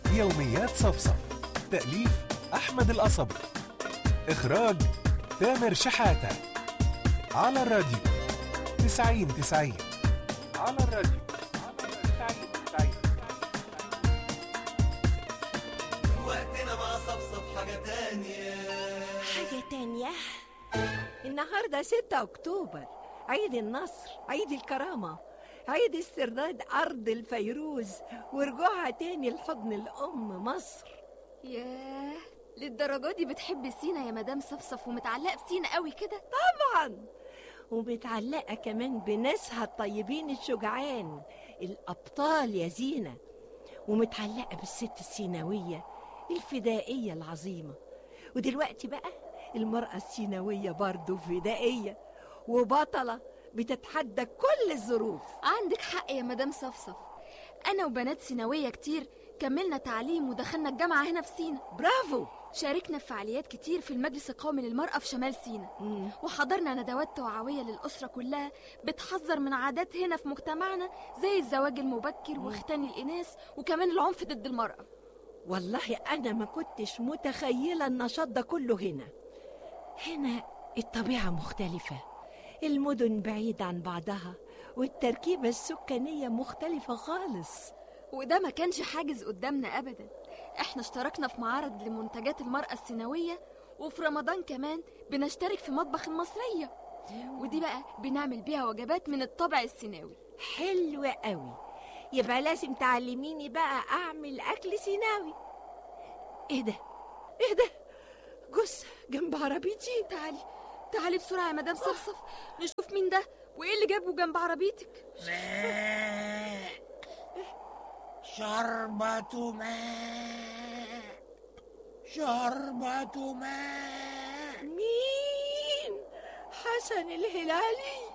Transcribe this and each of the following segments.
يوميات صفصف تأليف أحمد القصبي إخراج تامر شحاتة على الراديو تسعين تسعين على الراديو تسعين تسعين وقتنا مع صفصف حاجة تانية حاجة تانية النهاردة 6 أكتوبر عيد النصر عيد الكرامة عيد استرداد أرض الفيروز ورجوعها تاني لحضن الأم مصر ياه للدرجة دي بتحب سينا يا مدام صفصف ومتعلقة بسينا قوي كده طبعا ومتعلقة كمان بناسها الطيبين الشجعان الأبطال يا زينة ومتعلقة بالست السيناوية الفدائية العظيمة ودلوقتي بقى المرأة السيناوية برضو فدائية وبطلة بتتحدى كل الظروف عندك حق يا مدام صفصف أنا وبنات سيناوية كتير كملنا تعليم ودخلنا الجامعة هنا في سينا برافو شاركنا في فعاليات كتير في المجلس القومي للمرأة في شمال سينا وحضرنا ندوات توعوية للأسرة كلها بتحذر من عادات هنا في مجتمعنا زي الزواج المبكر واختان الإناث وكمان العنف ضد المرأة والله أنا ما كنتش متخيلة النشاط ده كله هنا هنا الطبيعة مختلفة المدن بعيدة عن بعضها والتركيبة السكانية مختلفة خالص وده ما كانش حاجز قدامنا أبدا احنا اشتركنا في معرض لمنتجات المرأة السيناوية وفي رمضان كمان بنشترك في مطبخ المصرية ودي بقى بنعمل بيها وجبات من الطبع السيناوي حلوة قوي يبقى لازم تعلميني بقى أعمل أكل سيناوي إيه ده؟ إيه ده؟ جثة جنب عربيتي تعالي تعالي بسرعة يا مدام صفصف نشوف مين ده وايه اللي جابه جنب عربيتك ماء شربة ماء شربة ماء مين؟ حسن الهلالي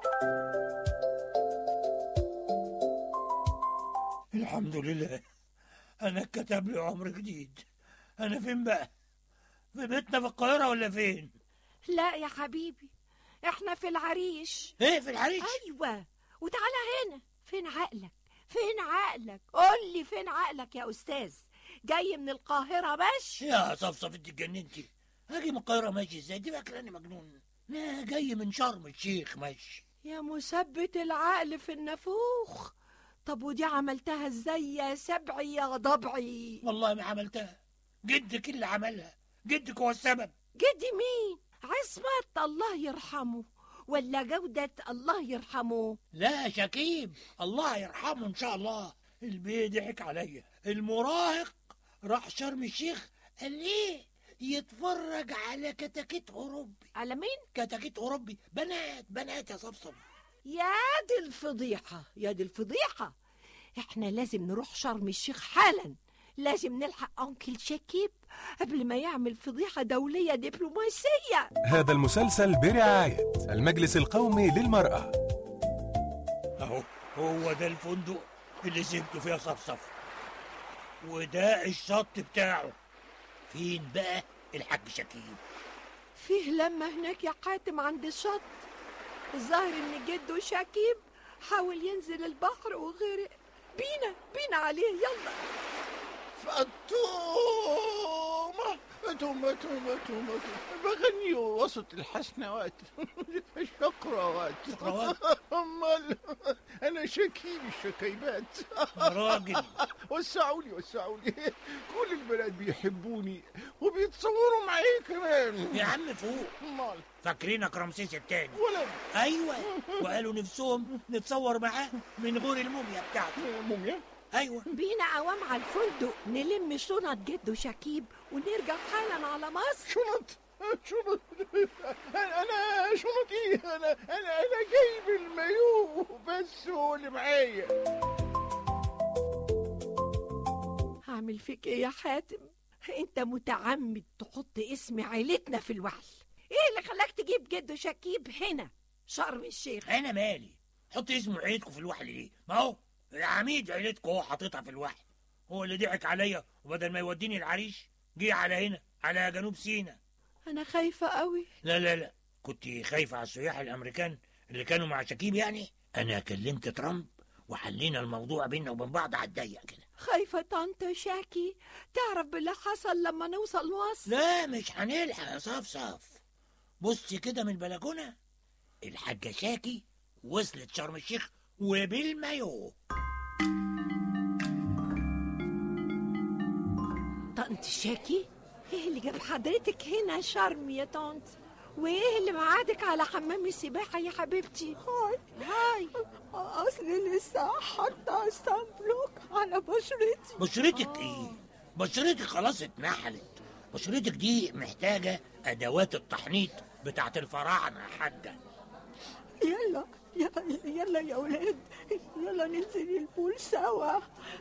الحمد لله أنا كتب لي عمر جديد أنا فين بقى؟ في بيتنا في القاهرة ولا فين؟ لا يا حبيبي احنا في العريش إيه في العريش؟ ايوه وتعالى هنا فين عقلك فين عقلك قول لي فين عقلك يا استاذ جاي من القاهره ماشي يا صفصف انت اتجننتي هاجي من القاهرة ماشي ازاي دي فاكراني مجنون لا جاي من شرم الشيخ ماشي يا مثبت العقل في النافوخ طب ودي عملتها ازاي يا سبعي يا ضبعي والله ما عملتها جدك اللي عملها جدك هو السبب جدي مين عصمت الله يرحمه ولا جودة الله يرحمه لا شكيب الله يرحمه ان شاء الله البيه ضحك عليا المراهق راح شرم الشيخ قال ايه يتفرج على كتاكيت اوروبي على مين كتاكيت اوروبي بنات بنات يا صفصف يا دي الفضيحة يا دي الفضيحة احنا لازم نروح شرم الشيخ حالا لازم نلحق أنكل شكيب قبل ما يعمل فضيحة دولية دبلوماسية هذا المسلسل برعاية المجلس القومي للمرأة اهو هو ده الفندق اللي سبته فيها صفصف وده الشط بتاعه فين بقى الحاج شكيب فيه لما هناك يا حاتم عند الشط الظاهر ان جده شكيب حاول ينزل البحر وغرق بينا بينا عليه يلا فطومة تومة تومة تومة بغني وسط الحسنوات الشقروات شقروات؟ أمال أنا شكيب الشكيبات يا راجل وسعوا لي وسعوا لي كل البنات بيحبوني وبيتصوروا معي كمان يا عم فوق أمال فاكرينك رمسيس التاني ولد ايوه وقالوا نفسهم نتصور معاه من غير الموميا بتاعته موميا ايوه بينا عوام على الفندق نلم شنط جده شكيب ونرجع حالا على مصر شنط شنط انا أنا شنطي انا انا انا جايب المايو بس هو اللي معايا هعمل فيك ايه يا حاتم انت متعمد تحط اسم عيلتنا في الوحل ايه اللي خلاك تجيب جده شكيب هنا شرم الشيخ انا مالي حط اسم عيلتكم في الوحل ليه ما هو العميد عيلتكم هو حاططها في الوحل هو اللي ضحك عليا وبدل ما يوديني العريش جه على هنا على جنوب سينا انا خايفه قوي لا لا لا كنت خايفة على السياح الامريكان اللي كانوا مع شكيب يعني انا كلمت ترامب وحلينا الموضوع بينا وبين بعض على الضيق كده خايفة طنط شاكي تعرف باللي حصل لما نوصل مصر لا مش هنلحق يا صفصف بصي كده من البلكونة الحاجة شاكي وصلت شرم الشيخ وبالمايو طنط شاكي ايه اللي جاب حضرتك هنا شرم يا طنط وايه اللي معادك على حمام السباحة يا حبيبتي هاي هاي اصل لسه حاطه سان بلوك على بشرتي بشرتك ايه بشرتك خلاص اتنحلت بشرتك دي محتاجة أدوات التحنيط بتاعت الفراعنة يا حاجة يلا يلا يلا يا ولاد يلا ننزل البول سوا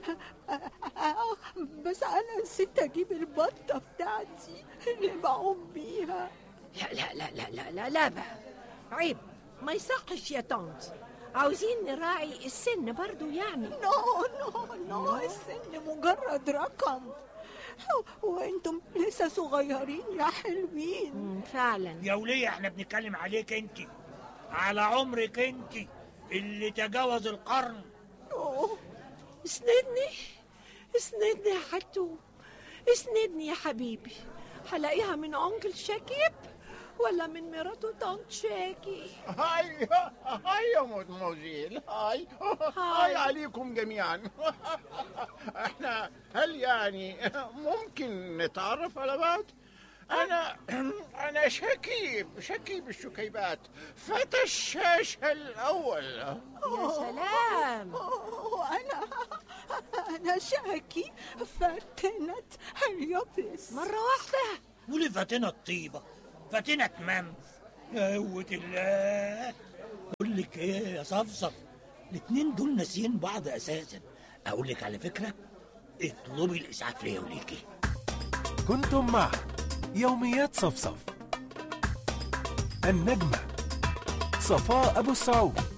بس انا نسيت اجيب البطه بتاعتي اللي بعوم بيها لا لا لا لا لا لا لا بقى عيب ما يصحش يا طنط عاوزين نراعي السن برضو يعني نو نو نو السن مجرد رقم وانتم لسه صغيرين يا حلوين مم، فعلا يا ولية احنا بنتكلم عليك انت على عمرك انت اللي تجاوز القرن أوه. اسندني اسندني يا حتوم اسندني يا حبيبي هلاقيها من انكل شاكيب ولا من مراته طنط شاكي هاي هاي يا مدموزيل هاي هاي عليكم جميعا احنا هل يعني ممكن نتعرف على بعض انا انا شكيب شكيب الشكيبات فتى الشاشه الاول يا سلام وانا انا شاكي فتنة هليوبلس مرة واحدة قولي فاتنة الطيبة فاتنة تمام يا قوة الله بقول لك ايه يا صفصف الاتنين دول ناسيين بعض اساسا اقول لك على فكرة اطلبي الاسعاف ليا وليكي كنتم مع يوميات صفصف النجمة صفاء أبو السعود